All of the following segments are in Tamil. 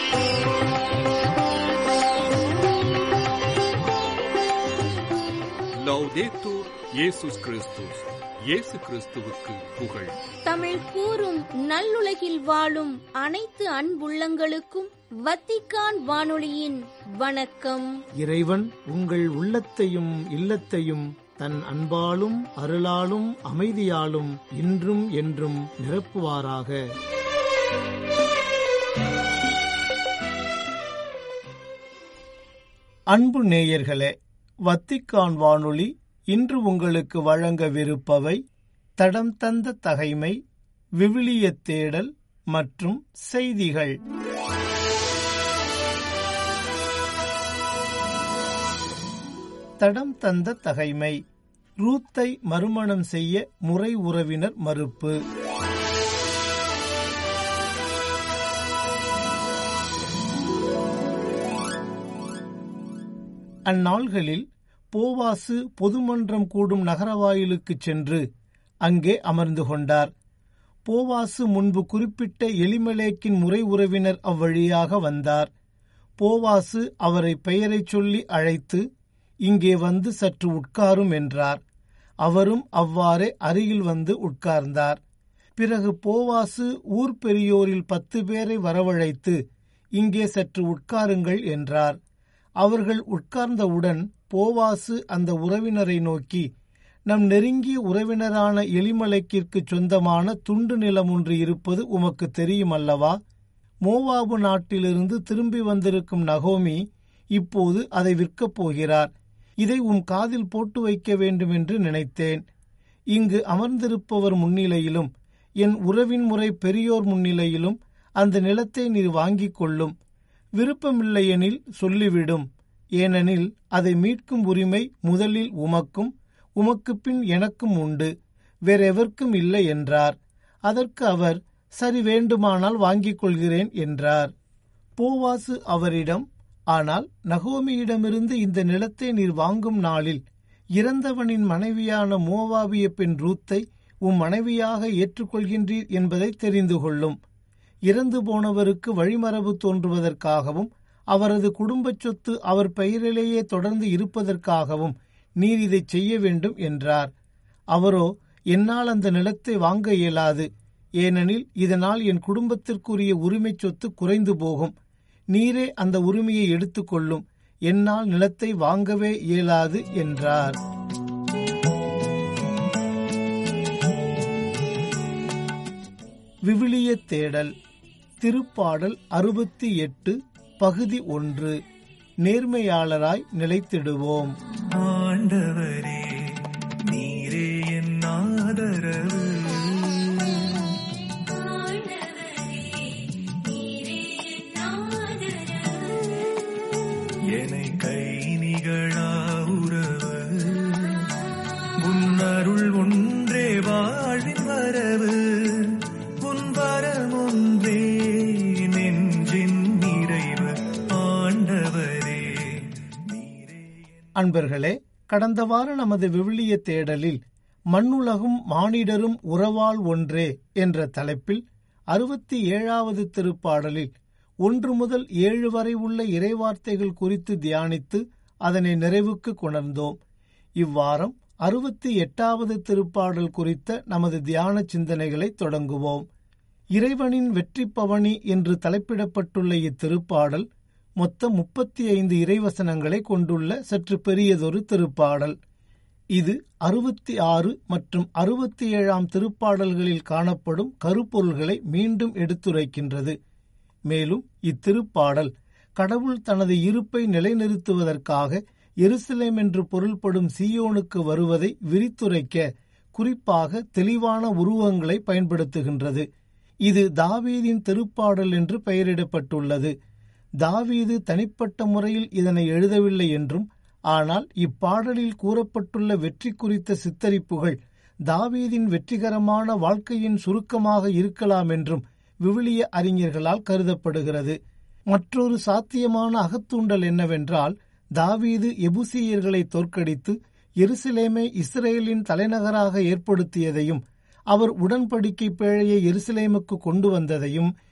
லௌதேத்தூர் இயேசுஸ் கிறிஸ்துஸ் இயேசு கிறிஸ்துவுக்கு புகழ் தமிழ் கூறும் நல்லுலகில் வாழும் அனைத்து அன்புள்ளங்களுக்கும் வத்திக்கான் வானொலியின் வணக்கம் இறைவன் உங்கள் உள்ளத்தையும் இல்லத்தையும் தன் அன்பாலும் அருளாலும் அமைதியாலும் இன்றும் என்றும் நிரப்புவாராக அன்பு நேயர்களே வத்திக்கான் வானொலி இன்று உங்களுக்கு வழங்கவிருப்பவை தடம் தந்த தகைமை விவிலிய தேடல் மற்றும் செய்திகள் தடம் தந்த தகைமை ரூத்தை மறுமணம் செய்ய முறை உறவினர் மறுப்பு அந்நாள்களில் போவாசு பொதுமன்றம் கூடும் நகரவாயிலுக்குச் சென்று அங்கே அமர்ந்து கொண்டார் போவாசு முன்பு குறிப்பிட்ட எலிமலேக்கின் முறை உறவினர் அவ்வழியாக வந்தார் போவாசு அவரை பெயரைச் சொல்லி அழைத்து இங்கே வந்து சற்று உட்காரும் என்றார் அவரும் அவ்வாறே அருகில் வந்து உட்கார்ந்தார் பிறகு போவாசு ஊர் பெரியோரில் பத்து பேரை வரவழைத்து இங்கே சற்று உட்காருங்கள் என்றார் அவர்கள் உட்கார்ந்தவுடன் போவாசு அந்த உறவினரை நோக்கி நம் நெருங்கிய உறவினரான எலிமலைக்கிற்கு சொந்தமான துண்டு நிலம் ஒன்று இருப்பது உமக்கு தெரியுமல்லவா மோவாபு நாட்டிலிருந்து திரும்பி வந்திருக்கும் நகோமி இப்போது அதை விற்கப் போகிறார் இதை உம் காதில் போட்டு வைக்க வேண்டும் என்று நினைத்தேன் இங்கு அமர்ந்திருப்பவர் முன்னிலையிலும் என் உறவின் முறை பெரியோர் முன்னிலையிலும் அந்த நிலத்தை நீர் வாங்கிக் கொள்ளும் விருப்பமில்லையெனில் சொல்லிவிடும் ஏனெனில் அதை மீட்கும் உரிமை முதலில் உமக்கும் உமக்கு பின் எனக்கும் உண்டு வேறெவர்க்கும் இல்லை என்றார் அதற்கு அவர் சரி வேண்டுமானால் வாங்கிக் கொள்கிறேன் என்றார் போவாசு அவரிடம் ஆனால் நகோமியிடமிருந்து இந்த நிலத்தை நீர் வாங்கும் நாளில் இறந்தவனின் மனைவியான மோவாபிய பெண் ரூத்தை உம் மனைவியாக ஏற்றுக்கொள்கின்றீர் என்பதை தெரிந்து கொள்ளும் இறந்து போனவருக்கு வழிமரபு தோன்றுவதற்காகவும் அவரது குடும்பச் சொத்து அவர் பெயரிலேயே தொடர்ந்து இருப்பதற்காகவும் நீர் இதை செய்ய வேண்டும் என்றார் அவரோ என்னால் அந்த நிலத்தை வாங்க இயலாது ஏனெனில் இதனால் என் குடும்பத்திற்குரிய உரிமைச் சொத்து குறைந்து போகும் நீரே அந்த உரிமையை எடுத்துக்கொள்ளும் என்னால் நிலத்தை வாங்கவே இயலாது என்றார் விவிலிய தேடல் திருப்பாடல் அறுபத்தி எட்டு பகுதி ஒன்று நேர்மையாளராய் நிலைத்திடுவோம் ஆண்டவரே நீரே என் ஆதரவு என்னை கை நிகழா உறவு உன்னருள் ஒன்றே வாழ்வின் வரவு உன் வரம் ஒன்றே நெஞ்சின் நிறைவு ஆண்டவரே நீரே அன்பர்களே கடந்த வார நமது விவிலிய தேடலில் மண்ணுலகும் மானிடரும் உறவால் ஒன்றே என்ற தலைப்பில் அறுபத்தி ஏழாவது திருப்பாடலில் ஒன்று முதல் ஏழு வரை உள்ள இறைவார்த்தைகள் குறித்து தியானித்து அதனை நிறைவுக்கு கொணர்ந்தோம் இவ்வாரம் அறுபத்தி எட்டாவது திருப்பாடல் குறித்த நமது தியான சிந்தனைகளை தொடங்குவோம் இறைவனின் வெற்றி பவனி என்று தலைப்பிடப்பட்டுள்ள இத்திருப்பாடல் மொத்தம் முப்பத்தி ஐந்து இறைவசனங்களை கொண்டுள்ள சற்று பெரியதொரு திருப்பாடல் இது அறுபத்தி ஆறு மற்றும் அறுபத்தி ஏழாம் திருப்பாடல்களில் காணப்படும் கருப்பொருள்களை மீண்டும் எடுத்துரைக்கின்றது மேலும் இத்திருப்பாடல் கடவுள் தனது இருப்பை நிலைநிறுத்துவதற்காக எருசலேம் என்று பொருள்படும் சீயோனுக்கு வருவதை விரித்துரைக்க குறிப்பாக தெளிவான உருவங்களை பயன்படுத்துகின்றது இது தாவீதின் திருப்பாடல் என்று பெயரிடப்பட்டுள்ளது தாவீது தனிப்பட்ட முறையில் இதனை எழுதவில்லை என்றும் ஆனால் இப்பாடலில் கூறப்பட்டுள்ள வெற்றி குறித்த சித்தரிப்புகள் தாவீதின் வெற்றிகரமான வாழ்க்கையின் சுருக்கமாக இருக்கலாம் என்றும் விவிலிய அறிஞர்களால் கருதப்படுகிறது மற்றொரு சாத்தியமான அகத்தூண்டல் என்னவென்றால் தாவீது எபுசியர்களை தோற்கடித்து எருசலேமை இஸ்ரேலின் தலைநகராக ஏற்படுத்தியதையும் அவர் உடன்படிக்கை பேழையை எருசலேமுக்கு கொண்டு வந்ததையும்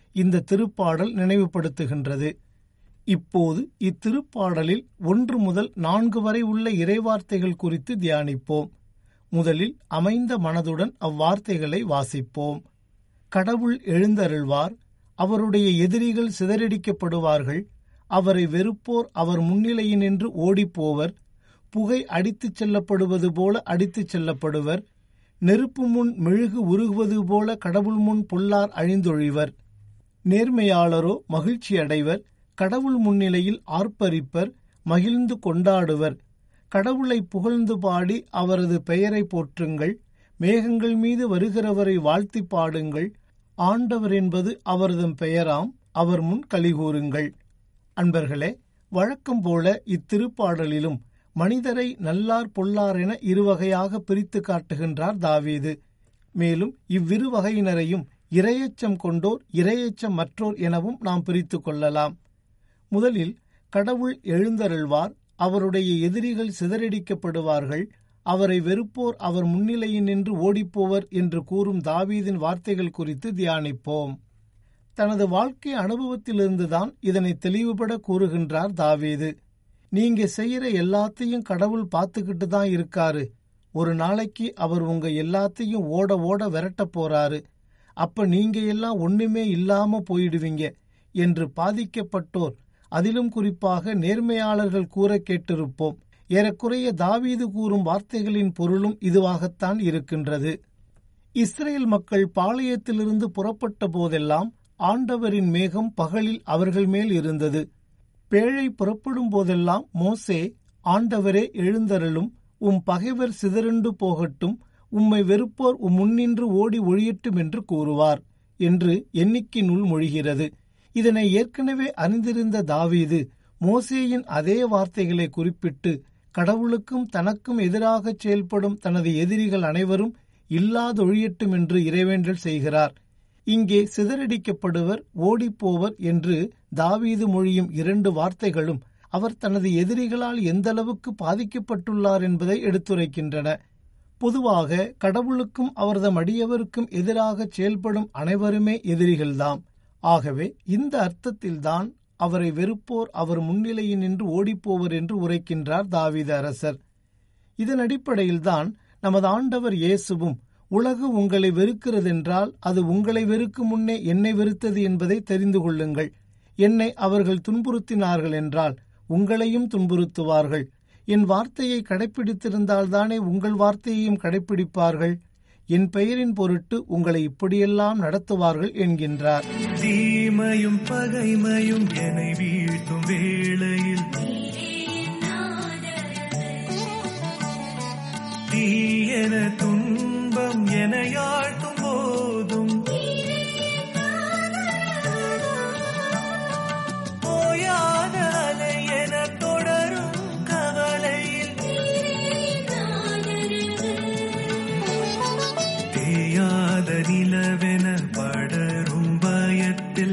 இந்த திருப்பாடல் நினைவுபடுத்துகின்றது இப்போது இத்திருப்பாடலில் ஒன்று முதல் நான்கு வரை உள்ள இறைவார்த்தைகள் குறித்து தியானிப்போம் முதலில் அமைந்த மனதுடன் அவ்வார்த்தைகளை வாசிப்போம் கடவுள் எழுந்தருள்வார் அவருடைய எதிரிகள் சிதறடிக்கப்படுவார்கள் அவரை வெறுப்போர் அவர் முன்னிலையினின்று ஓடிப்போவர் புகை அடித்துச் செல்லப்படுவது போல அடித்துச் செல்லப்படுவர் நெருப்பு முன் மெழுகு உருகுவது போல கடவுள் முன் பொல்லார் அழிந்தொழிவர் நேர்மையாளரோ மகிழ்ச்சி அடைவர் கடவுள் முன்னிலையில் ஆர்ப்பரிப்பர் மகிழ்ந்து கொண்டாடுவர் கடவுளை புகழ்ந்து பாடி அவரது பெயரை போற்றுங்கள் மேகங்கள் மீது வருகிறவரை வாழ்த்தி பாடுங்கள் ஆண்டவர் என்பது அவரது பெயராம் அவர் முன் கலிகூறுங்கள் அன்பர்களே வழக்கம் போல இத்திருப்பாடலிலும் மனிதரை நல்லார் பொல்லார் என இருவகையாக பிரித்து காட்டுகின்றார் தாவீது மேலும் இவ்விரு வகையினரையும் இரையச்சம் கொண்டோர் இரையச்சம் மற்றோர் எனவும் நாம் பிரித்து கொள்ளலாம் முதலில் கடவுள் எழுந்தருள்வார் அவருடைய எதிரிகள் சிதறடிக்கப்படுவார்கள் அவரை வெறுப்போர் அவர் முன்னிலையினின்று ஓடிப்போவர் என்று கூறும் தாவீதின் வார்த்தைகள் குறித்து தியானிப்போம் தனது வாழ்க்கை அனுபவத்திலிருந்துதான் இதனை தெளிவுபட கூறுகின்றார் தாவீது நீங்க செய்யற எல்லாத்தையும் கடவுள் பார்த்துக்கிட்டு தான் இருக்காரு ஒரு நாளைக்கு அவர் உங்க எல்லாத்தையும் ஓட ஓட விரட்ட போறாரு அப்ப நீங்க எல்லாம் ஒண்ணுமே இல்லாம போயிடுவீங்க என்று பாதிக்கப்பட்டோர் அதிலும் குறிப்பாக நேர்மையாளர்கள் கூற கேட்டிருப்போம் ஏறக்குறைய தாவீது கூறும் வார்த்தைகளின் பொருளும் இதுவாகத்தான் இருக்கின்றது இஸ்ரேல் மக்கள் பாளையத்திலிருந்து புறப்பட்ட போதெல்லாம் ஆண்டவரின் மேகம் பகலில் அவர்கள் மேல் இருந்தது பேழை புறப்படும் போதெல்லாம் மோசே ஆண்டவரே எழுந்தருளும் உம் பகைவர் சிதறண்டு போகட்டும் உம்மை வெறுப்போர் உம் முன்னின்று ஓடி ஒழியட்டும் என்று கூறுவார் என்று எண்ணிக்கையினுள் மொழிகிறது இதனை ஏற்கனவே அறிந்திருந்த தாவீது மோசேயின் அதே வார்த்தைகளை குறிப்பிட்டு கடவுளுக்கும் தனக்கும் எதிராக செயல்படும் தனது எதிரிகள் அனைவரும் இல்லாதொழியட்டும் என்று இறைவேண்டல் செய்கிறார் இங்கே சிதறடிக்கப்படுவர் ஓடிப்போவர் என்று தாவீது மொழியும் இரண்டு வார்த்தைகளும் அவர் தனது எதிரிகளால் எந்தளவுக்கு பாதிக்கப்பட்டுள்ளார் என்பதை எடுத்துரைக்கின்றன பொதுவாக கடவுளுக்கும் அவரது அடியவருக்கும் எதிராக செயல்படும் அனைவருமே எதிரிகள்தாம் ஆகவே இந்த அர்த்தத்தில்தான் அவரை வெறுப்போர் அவர் முன்னிலையில் நின்று ஓடிப்போவர் என்று உரைக்கின்றார் தாவீது அரசர் இதன் அடிப்படையில்தான் நமது ஆண்டவர் இயேசுவும் உலகு உங்களை வெறுக்கிறதென்றால் அது உங்களை வெறுக்கும் முன்னே என்னை வெறுத்தது என்பதை தெரிந்து கொள்ளுங்கள் என்னை அவர்கள் துன்புறுத்தினார்கள் என்றால் உங்களையும் துன்புறுத்துவார்கள் என் வார்த்தையை கடைப்பிடித்திருந்தால்தானே உங்கள் வார்த்தையையும் கடைப்பிடிப்பார்கள் என் பெயரின் பொருட்டு உங்களை இப்படியெல்லாம் நடத்துவார்கள் என்கின்றார் தீமையும் பகைமையும் என்னை வீழ்த்தும் வேளையில் தீயன துன்பம் என யாழ்த்தும் போதும் ஓயாத அலை என தொடரும் கவலையில் தேயாத நிலவென படரும் பயத்தில்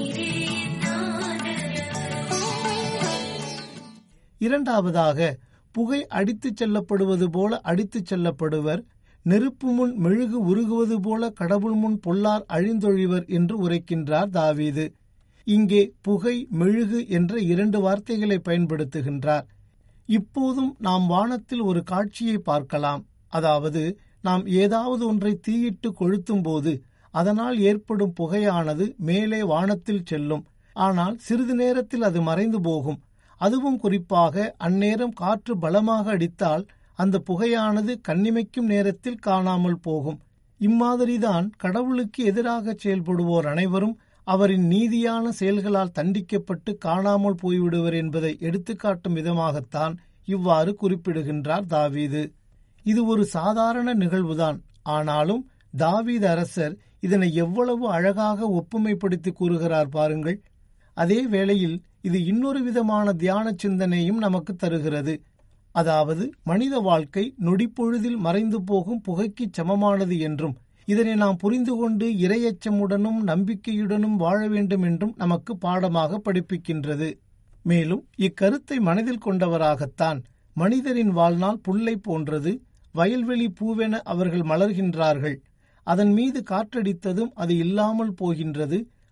இரண்டாவதாக புகை அடித்துச் செல்லப்படுவது போல அடித்துச் செல்லப்படுவர் நெருப்பு முன் மெழுகு உருகுவது போல கடவுள் முன் பொல்லார் அழிந்தொழிவர் என்று உரைக்கின்றார் தாவீது இங்கே புகை மெழுகு என்ற இரண்டு வார்த்தைகளை பயன்படுத்துகின்றார் இப்போதும் நாம் வானத்தில் ஒரு காட்சியை பார்க்கலாம் அதாவது நாம் ஏதாவது ஒன்றை தீயிட்டு கொளுத்தும் போது அதனால் ஏற்படும் புகையானது மேலே வானத்தில் செல்லும் ஆனால் சிறிது நேரத்தில் அது மறைந்து போகும் அதுவும் குறிப்பாக அந்நேரம் காற்று பலமாக அடித்தால் அந்த புகையானது கண்ணிமைக்கும் நேரத்தில் காணாமல் போகும் இம்மாதிரிதான் கடவுளுக்கு எதிராக செயல்படுவோர் அனைவரும் அவரின் நீதியான செயல்களால் தண்டிக்கப்பட்டு காணாமல் போய்விடுவர் என்பதை எடுத்துக்காட்டும் விதமாகத்தான் இவ்வாறு குறிப்பிடுகின்றார் தாவீது இது ஒரு சாதாரண நிகழ்வுதான் ஆனாலும் தாவீது அரசர் இதனை எவ்வளவு அழகாக ஒப்புமைப்படுத்தி கூறுகிறார் பாருங்கள் அதே வேளையில் இது இன்னொரு விதமான தியான சிந்தனையும் நமக்கு தருகிறது அதாவது மனித வாழ்க்கை நொடிப்பொழுதில் மறைந்து போகும் புகைக்கு சமமானது என்றும் இதனை நாம் புரிந்து கொண்டு இரையச்சமுடனும் நம்பிக்கையுடனும் வாழ வேண்டும் என்றும் நமக்கு பாடமாக படிப்பிக்கின்றது மேலும் இக்கருத்தை மனதில் கொண்டவராகத்தான் மனிதரின் வாழ்நாள் புல்லை போன்றது வயல்வெளி பூவென அவர்கள் மலர்கின்றார்கள் அதன் மீது காற்றடித்ததும் அது இல்லாமல் போகின்றது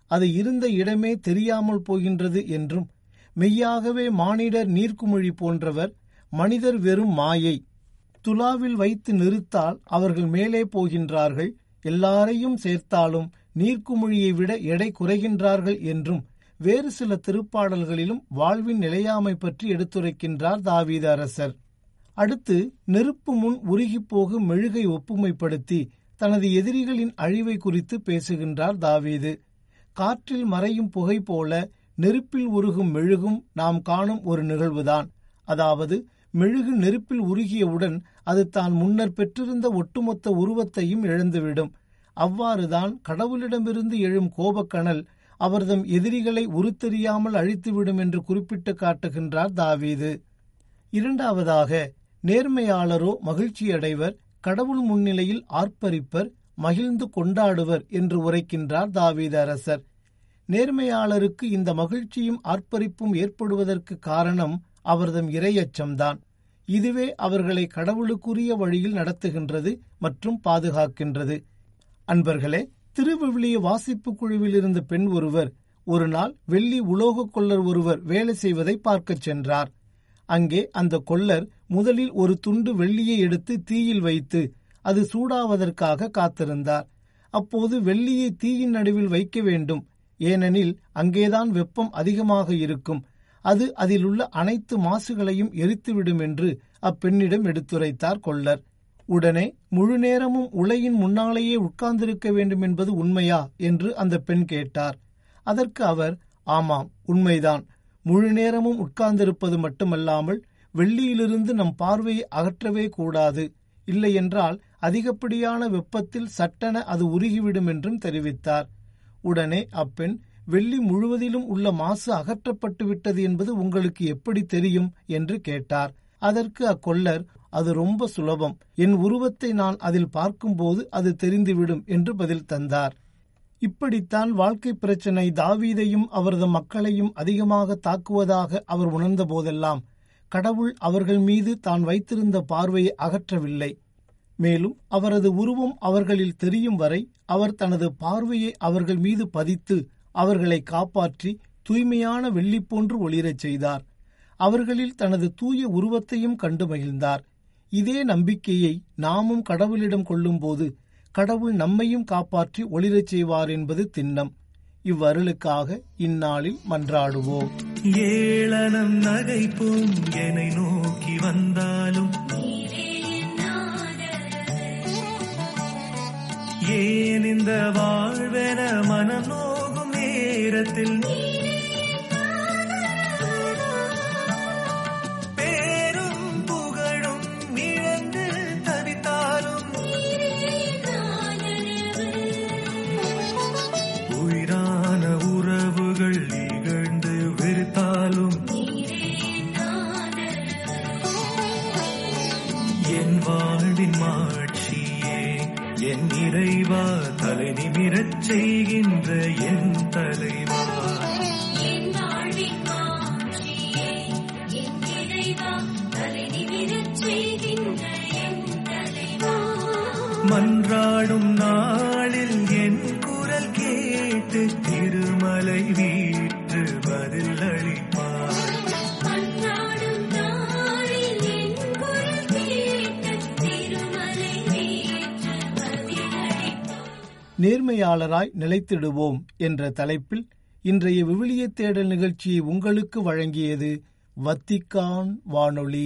அது இருந்த இடமே தெரியாமல் போகின்றது என்றும் மெய்யாகவே மானிடர் நீர்க்குமிழி போன்றவர் மனிதர் வெறும் மாயை துலாவில் வைத்து நிறுத்தால் அவர்கள் மேலே போகின்றார்கள் எல்லாரையும் சேர்த்தாலும் நீர்க்குமிழியை விட எடை குறைகின்றார்கள் என்றும் வேறு சில திருப்பாடல்களிலும் வாழ்வின் நிலையாமை பற்றி எடுத்துரைக்கின்றார் தாவீத அரசர் அடுத்து நெருப்பு முன் உருகிப் போகும் மெழுகை ஒப்புமைப்படுத்தி தனது எதிரிகளின் அழிவை குறித்து பேசுகின்றார் தாவீது காற்றில் மறையும் புகை போல நெருப்பில் உருகும் மெழுகும் நாம் காணும் ஒரு நிகழ்வுதான் அதாவது மெழுகு நெருப்பில் உருகியவுடன் அது தான் முன்னர் பெற்றிருந்த ஒட்டுமொத்த உருவத்தையும் இழந்துவிடும் அவ்வாறுதான் கடவுளிடமிருந்து எழும் கோபக்கணல் அவர்தம் எதிரிகளை உருத்தெரியாமல் அழித்துவிடும் என்று குறிப்பிட்டு காட்டுகின்றார் தாவீது இரண்டாவதாக நேர்மையாளரோ மகிழ்ச்சியடைவர் கடவுள் முன்னிலையில் ஆர்ப்பரிப்பர் மகிழ்ந்து கொண்டாடுவர் என்று உரைக்கின்றார் தாவீத அரசர் நேர்மையாளருக்கு இந்த மகிழ்ச்சியும் ஆர்ப்பரிப்பும் ஏற்படுவதற்கு காரணம் அவர்தம் இரையச்சம்தான் இதுவே அவர்களை கடவுளுக்குரிய வழியில் நடத்துகின்றது மற்றும் பாதுகாக்கின்றது அன்பர்களே திருவிவிலிய வாசிப்பு குழுவில் இருந்த பெண் ஒருவர் ஒரு நாள் வெள்ளி உலோக கொள்ளர் ஒருவர் வேலை செய்வதை பார்க்கச் சென்றார் அங்கே அந்த கொள்ளர் முதலில் ஒரு துண்டு வெள்ளியை எடுத்து தீயில் வைத்து அது சூடாவதற்காக காத்திருந்தார் அப்போது வெள்ளியை தீயின் நடுவில் வைக்க வேண்டும் ஏனெனில் அங்கேதான் வெப்பம் அதிகமாக இருக்கும் அது அதிலுள்ள அனைத்து மாசுகளையும் எரித்துவிடும் என்று அப்பெண்ணிடம் எடுத்துரைத்தார் கொள்ளர் உடனே முழு நேரமும் உலையின் முன்னாலேயே உட்கார்ந்திருக்க வேண்டும் என்பது உண்மையா என்று அந்த பெண் கேட்டார் அதற்கு அவர் ஆமாம் உண்மைதான் முழு நேரமும் உட்கார்ந்திருப்பது மட்டுமல்லாமல் வெள்ளியிலிருந்து நம் பார்வையை அகற்றவே கூடாது இல்லையென்றால் அதிகப்படியான வெப்பத்தில் சட்டென அது உருகிவிடும் என்றும் தெரிவித்தார் உடனே அப்பெண் வெள்ளி முழுவதிலும் உள்ள மாசு அகற்றப்பட்டு விட்டது என்பது உங்களுக்கு எப்படி தெரியும் என்று கேட்டார் அதற்கு அக்கொள்ளர் அது ரொம்ப சுலபம் என் உருவத்தை நான் அதில் பார்க்கும்போது அது தெரிந்துவிடும் என்று பதில் தந்தார் இப்படித்தான் வாழ்க்கை பிரச்சனை தாவீதையும் அவரது மக்களையும் அதிகமாக தாக்குவதாக அவர் உணர்ந்த போதெல்லாம் கடவுள் அவர்கள் மீது தான் வைத்திருந்த பார்வையை அகற்றவில்லை மேலும் அவரது உருவம் அவர்களில் தெரியும் வரை அவர் தனது பார்வையை அவர்கள் மீது பதித்து அவர்களை காப்பாற்றி தூய்மையான வெள்ளி போன்று ஒளிரச் செய்தார் அவர்களில் தனது தூய உருவத்தையும் கண்டு மகிழ்ந்தார் இதே நம்பிக்கையை நாமும் கடவுளிடம் கொள்ளும்போது கடவுள் நம்மையும் காப்பாற்றி ஒளிரச் செய்வார் என்பது திண்ணம் இவ்வருளுக்காக இந்நாளில் மன்றாடுவோம் ஏளனம் நகைப்பும் என்னை நோக்கி வந்தாலும் ஏன் இந்த வாழ்வென மனம் நோகும் நேரத்தில் பேரும் புகழும் இழந்து தவித்தாலும் உயிரான உறவுகள் இகழ்ந்து வெறுத்தாலும் என் வாழ்வின் மாட்சியே என் இறைவா தலை நிமிரச் செய்கின்ற என் தலைவா என் வாழ்வின் மாட்சியே, என் இறைவா, தலைநிமிரச் செய்கின்ற என் தலைவா. மன்றாடும் நாளில் என் குரல் கேட்டு திருமலை வீற்று பதில் அளிப்பார் மன்றாடும் நாளில் என் குரல் கேட்டு திருமலை ஏற்று பதிலளிப்பார். நேர்மையாளராய் நிலைத்திடுவோம் என்ற தலைப்பில் இன்றைய விவிலிய தேடல் நிகழ்ச்சியை உங்களுக்கு வழங்கியது வத்திக்கான் வானொலி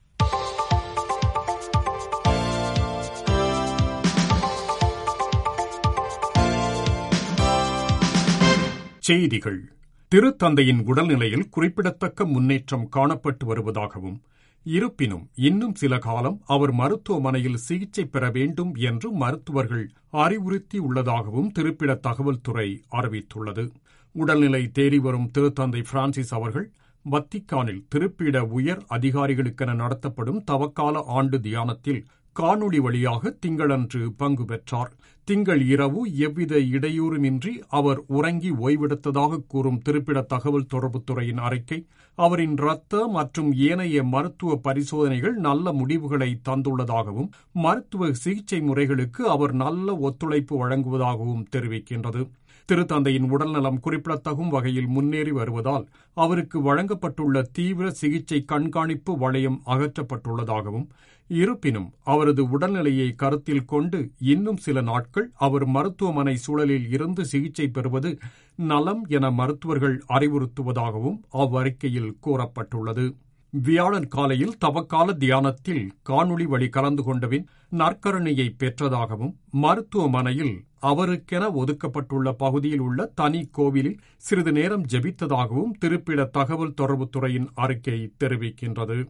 செய்திகள் திருத்தந்தையின் உடல்நிலையில் குறிப்பிடத்தக்க முன்னேற்றம் காணப்பட்டு வருவதாகவும் இருப்பினும் இன்னும் சில காலம் அவர் மருத்துவமனையில் சிகிச்சை பெற வேண்டும் என்று மருத்துவர்கள் அறிவுறுத்தியுள்ளதாகவும் திருப்பிட தகவல் துறை அறிவித்துள்ளது உடல்நிலை தேறி வரும் திருத்தந்தை பிரான்சிஸ் அவர்கள் வத்திக்கானில் திருப்பிட உயர் அதிகாரிகளுக்கென நடத்தப்படும் தவக்கால ஆண்டு தியானத்தில் காணொளி வழியாக திங்களன்று பங்கு பெற்றார் திங்கள் இரவு எவ்வித இடையூறுமின்றி அவர் உறங்கி ஓய்வெடுத்ததாக கூறும் திருப்பிட தகவல் தொடர்புத்துறையின் அறிக்கை அவரின் இரத்த மற்றும் ஏனைய மருத்துவ பரிசோதனைகள் நல்ல முடிவுகளை தந்துள்ளதாகவும் மருத்துவ சிகிச்சை முறைகளுக்கு அவர் நல்ல ஒத்துழைப்பு வழங்குவதாகவும் தெரிவிக்கின்றது திருத்தந்தையின் உடல்நலம் குறிப்பிடத்தகும் வகையில் முன்னேறி வருவதால் அவருக்கு வழங்கப்பட்டுள்ள தீவிர சிகிச்சை கண்காணிப்பு வளையம் அகற்றப்பட்டுள்ளதாகவும் இருப்பினும் அவரது உடல்நிலையை கருத்தில் கொண்டு இன்னும் சில நாட்கள் அவர் மருத்துவமனை சூழலில் இருந்து சிகிச்சை பெறுவது நலம் என மருத்துவர்கள் அறிவுறுத்துவதாகவும் அவ்வறிக்கையில் கூறப்பட்டுள்ளது வியாழன் காலையில் தவக்கால தியானத்தில் காணொளி வழி கலந்து கொண்டபின் நற்கருணையை பெற்றதாகவும் மருத்துவமனையில் அவருக்கென ஒதுக்கப்பட்டுள்ள பகுதியில் உள்ள தனி கோவிலில் சிறிது நேரம் ஜெபித்ததாகவும் திருப்பிட தகவல் தொடர்புத்துறையின் அறிக்கை தெரிவிக்கின்றது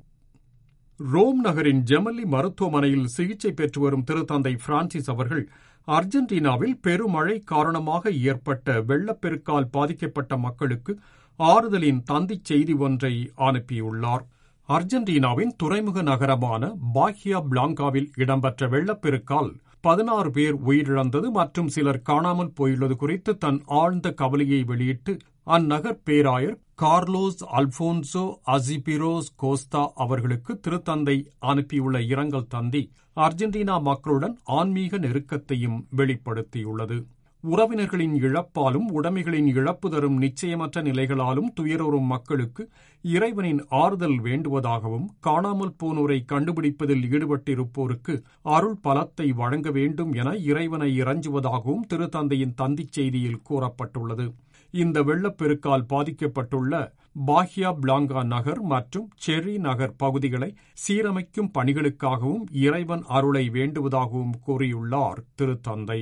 ரோம் நகரின் ஜெமல்லி மருத்துவமனையில் சிகிச்சை பெற்று வரும் திருத்தந்தை பிரான்சிஸ் அவர்கள் அர்ஜென்டினாவில் பெருமழை காரணமாக ஏற்பட்ட வெள்ளப்பெருக்கால் பாதிக்கப்பட்ட மக்களுக்கு ஆறுதலின் தந்திச் செய்தி ஒன்றை அனுப்பியுள்ளார் அர்ஜென்டினாவின் துறைமுக நகரமான பாக்கியா பிளாங்காவில் இடம்பெற்ற வெள்ளப்பெருக்கால் பதினாறு பேர் உயிரிழந்தது மற்றும் சிலர் காணாமல் போயுள்ளது குறித்து தன் ஆழ்ந்த கவலையை வெளியிட்டு அந்நகர் பேராயர் கார்லோஸ் அல்போன்சோ அசிபிரோஸ் கோஸ்தா அவர்களுக்கு திருத்தந்தை அனுப்பியுள்ள இரங்கல் தந்தி அர்ஜென்டினா மக்களுடன் ஆன்மீக நெருக்கத்தையும் வெளிப்படுத்தியுள்ளது உறவினர்களின் இழப்பாலும் உடைமைகளின் இழப்பு தரும் நிச்சயமற்ற நிலைகளாலும் துயருறும் மக்களுக்கு இறைவனின் ஆறுதல் வேண்டுவதாகவும் காணாமல் போனோரை கண்டுபிடிப்பதில் ஈடுபட்டிருப்போருக்கு அருள் பலத்தை வழங்க வேண்டும் என இறைவனை இறஞ்சுவதாகவும் திருத்தந்தையின் தந்திச் செய்தியில் கூறப்பட்டுள்ளது இந்த வெள்ளப்பெருக்கால் பாதிக்கப்பட்டுள்ள பாஹியா பிளாங்கா நகர் மற்றும் செர்ரி நகர் பகுதிகளை சீரமைக்கும் பணிகளுக்காகவும் இறைவன் அருளை வேண்டுவதாகவும் கூறியுள்ளார் திருத்தந்தை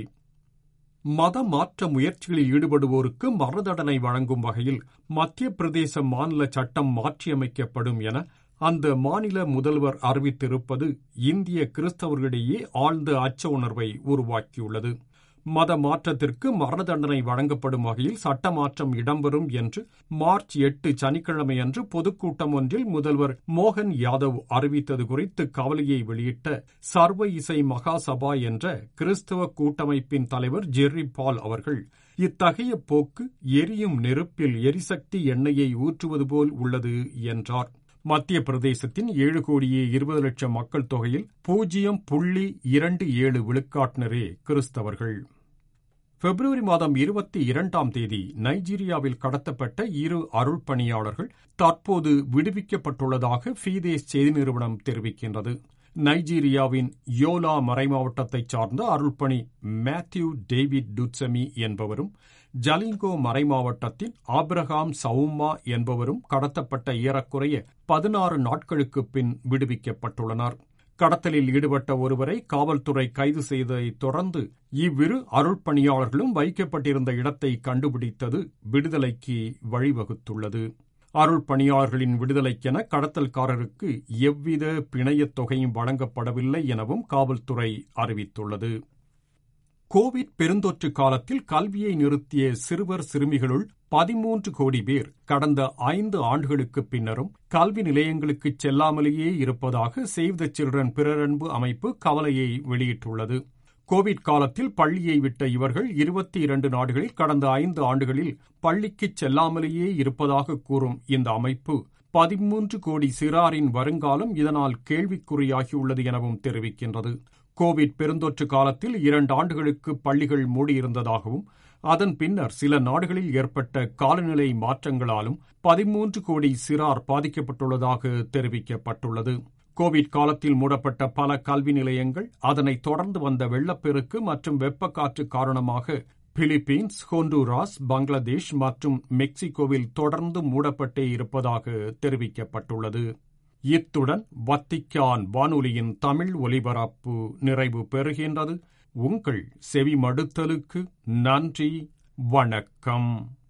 மத மாற்ற முயற்சிகளில் ஈடுபடுவோருக்கு மரணதண்டனை வழங்கும் வகையில் மத்திய பிரதேச மாநில சட்டம் மாற்றியமைக்கப்படும் என அந்த மாநில முதல்வர் அறிவித்திருப்பது இந்திய கிறிஸ்தவர்களிடையே ஆழ்ந்த அச்ச உணர்வை உருவாக்கியுள்ளது மத மாற்றத்திற்கு மரண தண்டனை வழங்கப்படும் வகையில் சட்ட மாற்றம் இடம்பெறும் என்று மார்ச் எட்டு சனிக்கிழமையன்று பொதுக்கூட்டம் ஒன்றில் முதல்வர் மோகன் யாதவ் அறிவித்தது குறித்து கவலையை வெளியிட்ட சர்வ இசை மகாசபா என்ற கிறிஸ்தவ கூட்டமைப்பின் தலைவர் ஜெர்ரி பால் அவர்கள் இத்தகைய போக்கு எரியும் நெருப்பில் எரிசக்தி எண்ணெயை ஊற்றுவது போல் உள்ளது என்றார் மத்திய பிரதேசத்தின் ஏழு கோடியே இருபது லட்சம் மக்கள் தொகையில் பூஜ்ஜியம் புள்ளி இரண்டு ஏழு விழுக்காட்டினரே கிறிஸ்தவர்கள் பிப்ரவரி மாதம் இருபத்தி இரண்டாம் தேதி நைஜீரியாவில் கடத்தப்பட்ட இரு அருள் பணியாளர்கள் தற்போது விடுவிக்கப்பட்டுள்ளதாக ஃபீதேஸ் செய்தி நிறுவனம் தெரிவிக்கின்றது நைஜீரியாவின் யோலா மறைமாவட்டத்தைச் சார்ந்த அருள்பணி மேத்யூ டேவிட் டுட்சமி என்பவரும் ஜலிங்கோ மறைமாவட்டத்தின் ஆப்ரஹாம் சவும்மா என்பவரும் கடத்தப்பட்ட ஏறக்குறைய பதினாறு நாட்களுக்கு பின் விடுவிக்கப்பட்டுள்ளனர் கடத்தலில் ஈடுபட்ட ஒருவரை காவல்துறை கைது செய்ததைத் தொடர்ந்து இவ்விரு அருள்பணியாளர்களும் வைக்கப்பட்டிருந்த இடத்தை கண்டுபிடித்தது விடுதலைக்கு வழிவகுத்துள்ளது அருள் பணியாளர்களின் விடுதலைக்கென கடத்தல்காரருக்கு எவ்வித பிணையத் தொகையும் வழங்கப்படவில்லை எனவும் காவல்துறை அறிவித்துள்ளது கோவிட் பெருந்தொற்று காலத்தில் கல்வியை நிறுத்திய சிறுவர் சிறுமிகளுள் பதிமூன்று கோடி பேர் கடந்த ஐந்து ஆண்டுகளுக்கு பின்னரும் கல்வி நிலையங்களுக்கு செல்லாமலேயே இருப்பதாக சேவ் த சில்ட்ரன் பிறரன்பு அமைப்பு கவலையை வெளியிட்டுள்ளது கோவிட் காலத்தில் பள்ளியை விட்ட இவர்கள் இருபத்தி இரண்டு நாடுகளில் கடந்த ஐந்து ஆண்டுகளில் பள்ளிக்கு செல்லாமலேயே இருப்பதாக கூறும் இந்த அமைப்பு பதிமூன்று கோடி சிறாரின் வருங்காலம் இதனால் கேள்விக்குறியாகியுள்ளது எனவும் தெரிவிக்கின்றது கோவிட் பெருந்தொற்று காலத்தில் இரண்டு ஆண்டுகளுக்கு பள்ளிகள் மூடியிருந்ததாகவும் அதன் பின்னர் சில நாடுகளில் ஏற்பட்ட காலநிலை மாற்றங்களாலும் பதிமூன்று கோடி சிறார் பாதிக்கப்பட்டுள்ளதாக தெரிவிக்கப்பட்டுள்ளது கோவிட் காலத்தில் மூடப்பட்ட பல கல்வி நிலையங்கள் அதனைத் தொடர்ந்து வந்த வெள்ளப்பெருக்கு மற்றும் வெப்பக்காற்று காரணமாக பிலிப்பீன்ஸ் ஹோண்டுராஸ் பங்களாதேஷ் மற்றும் மெக்சிகோவில் தொடர்ந்து மூடப்பட்டே இருப்பதாக தெரிவிக்கப்பட்டுள்ளது இத்துடன் வத்திக்கான் வானொலியின் தமிழ் ஒலிபரப்பு நிறைவு பெறுகின்றது உங்கள் செவி மடுத்தலுக்கு நன்றி வணக்கம்